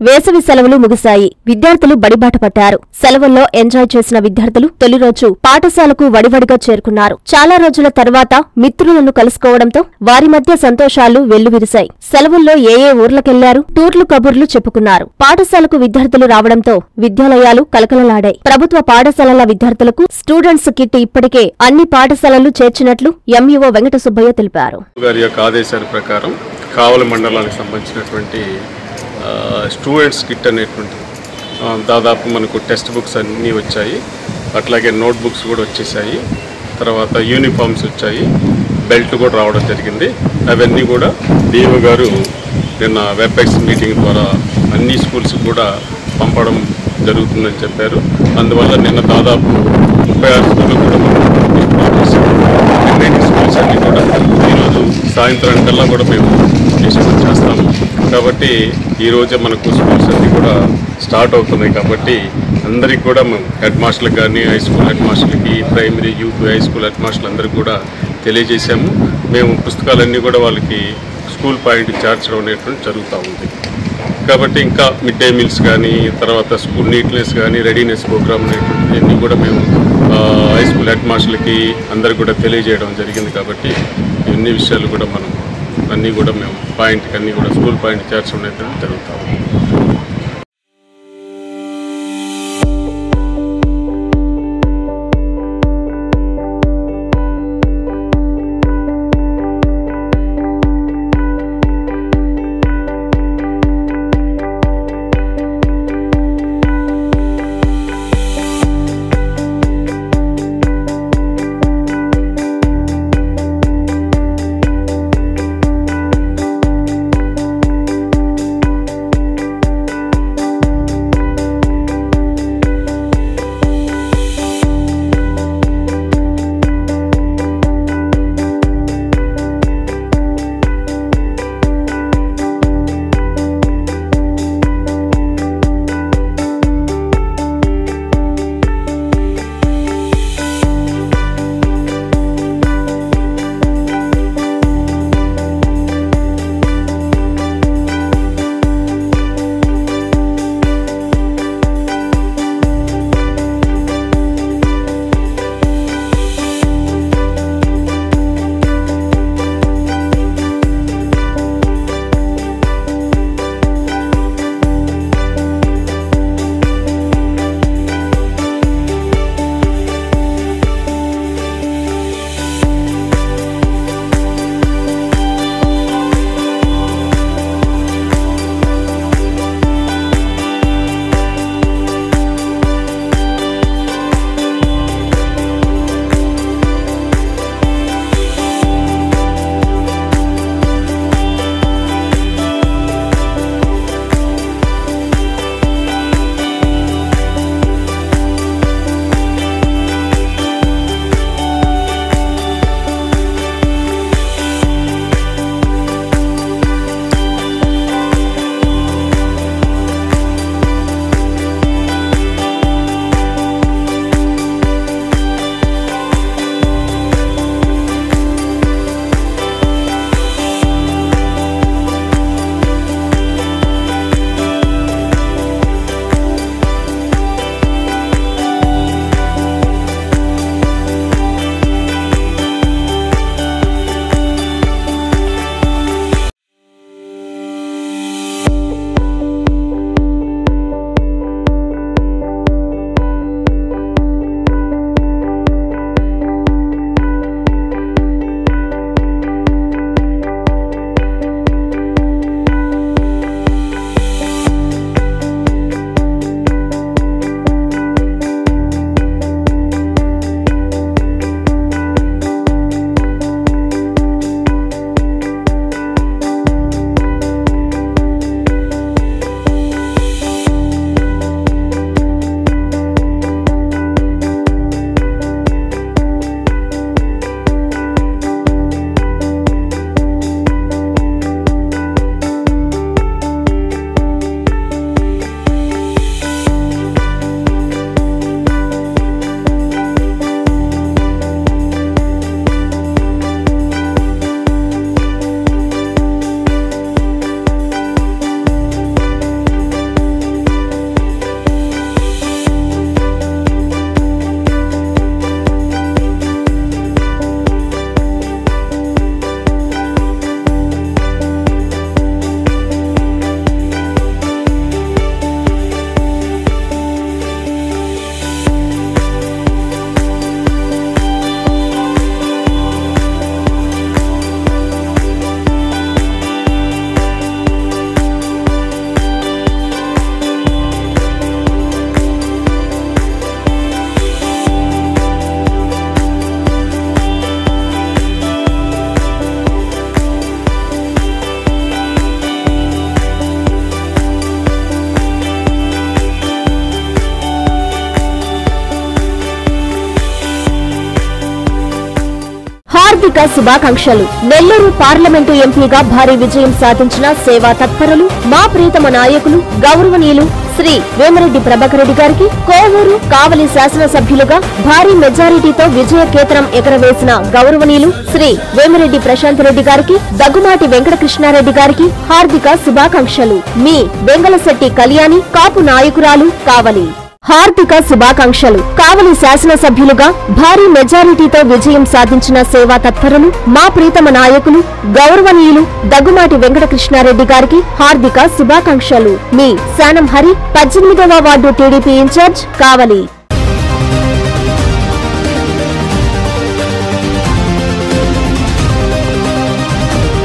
వేసవి సెలవులు ముగిశాయి విద్యార్థులు బడిబాట పట్టారు సెలవుల్లో ఎంజాయ్ చేసిన విద్యార్థులు తొలి రోజు పాఠశాలకు వడివడిగా చేరుకున్నారు చాలా రోజుల తర్వాత మిత్రులను కలుసుకోవడంతో వారి మధ్య సంతోషాలు వెల్లువిరిశాయి సెలవుల్లో ఏ ఏ ఊర్లకెళ్లారు టూర్లు కబుర్లు చెప్పుకున్నారు పాఠశాలకు విద్యార్థులు రావడంతో విద్యాలయాలు కలకలలాడాయి ప్రభుత్వ పాఠశాలల విద్యార్థులకు స్టూడెంట్స్ కిట్ ఇప్పటికే అన్ని పాఠశాలలు చేర్చినట్లు ఎంఈఓ వెంకట సుబ్బయ్య తెలిపారు గారి యొక్క ఆదేశాల ప్రకారం కావలి మండలానికి సంబంధించినటువంటి ఆ, స్టూడెంట్స్ కిట్ అనేటువంటి ఆ, దాదాపు మనకు టెక్స్ట్ బుక్స్ అన్నీ వచ్చాయి అట్లాగే నోట్ బుక్స్ కూడా వచ్చేసాయి తర్వాత యూనిఫామ్స్ వచ్చాయి బెల్ట్ కూడా రావడం జరిగింది అవన్నీ కూడా డిఓ గారు నిన్న వెబ్ఎక్స్ మీటింగ్ ద్వారా అన్ని స్కూల్స్ కూడా పంపడం జరుగుతుందని చెప్పారు అందువల్ల నిన్న దాదాపు ముప్పై ఆరు స్కూళ్ళు కూడా మనం రిమైనింగ్ స్కూల్స్ అన్ని కూడా ఈరోజు సాయంత్రం కల్లా కూడా మేము డిస్ట్రిబ్యూట్ చేస్తాము కాబట్టి ఈరోజే మనకు స్కూల్స్ అన్ని కూడా స్టార్ట్ అవుతున్నాయి కాబట్టి అందరికీ కూడా మేము హెడ్ మాస్టర్లకు కానీ హై స్కూల్ హెడ్ మాస్టర్లకి primary UP high school head మాస్టర్లు అందరికీ కూడా తెలియజేశాము మేము పుస్తకాలన్నీ కూడా వాళ్ళకి స్కూల్ పాయింట్ చేర్చడం అనేటువంటి జరుగుతూ ఉంది కాబట్టి ఇంకా మిడ్ డే మీల్స్ కానీ తర్వాత స్కూల్ నీట్నెస్ కానీ రెడీనెస్ ప్రోగ్రామ్ అనేటువంటిది అన్నీ కూడా మేము ఆ, హై స్కూల్ హెడ్ మాస్టర్లకి అందరికి కూడా తెలియజేయడం జరిగింది కాబట్టి ఇవన్నీ విషయాలు కూడా మనం అన్నీ కూడా మేము పాయింట్కి అన్నీ కూడా స్కూల్ పాయింట్ చేర్చడం అనేటువంటి జరుగుతూ ఉంది హార్దిక శుభాకాంక్షలు నెల్లూరు పార్లమెంటు ఎంపీగా భారీ విజయం సాధించిన సేవా తత్పరులు మా ప్రీతమ నాయకులు గౌరవనీయులు శ్రీ వేమిరెడ్డి ప్రభాకర్ రెడ్డి గారికి కోవూరు కావలి శాసనసభ్యులుగా భారీ మెజారిటీతో విజయ కేతనం ఎగరవేసిన గౌరవనీయులు శ్రీ వేమిరెడ్డి ప్రశాంత్ రెడ్డి గారికి దగ్గుమాటి వెంకటకృష్ణారెడ్డి గారికి హార్దిక శుభాకాంక్షలు మీ వెంగళశెట్టి కళ్యాణి కాపు నాయకురాలు కావలి హార్దిక శుభాకాంక్షలు కావలి శాసనసభ్యులుగా భారీ మెజారిటీతో విజయం సాధించిన సేవా తత్పరులు మా ప్రీతమ నాయకులు గౌరవనీయులు దగ్గుమాటి వెంకటకృష్ణారెడ్డి గారికి హార్దిక శుభాకాంక్షలు మీ శానం హరి పద్దెనిమిదవ వార్డు టీడీపీ ఇన్ఛార్జ్ కావలి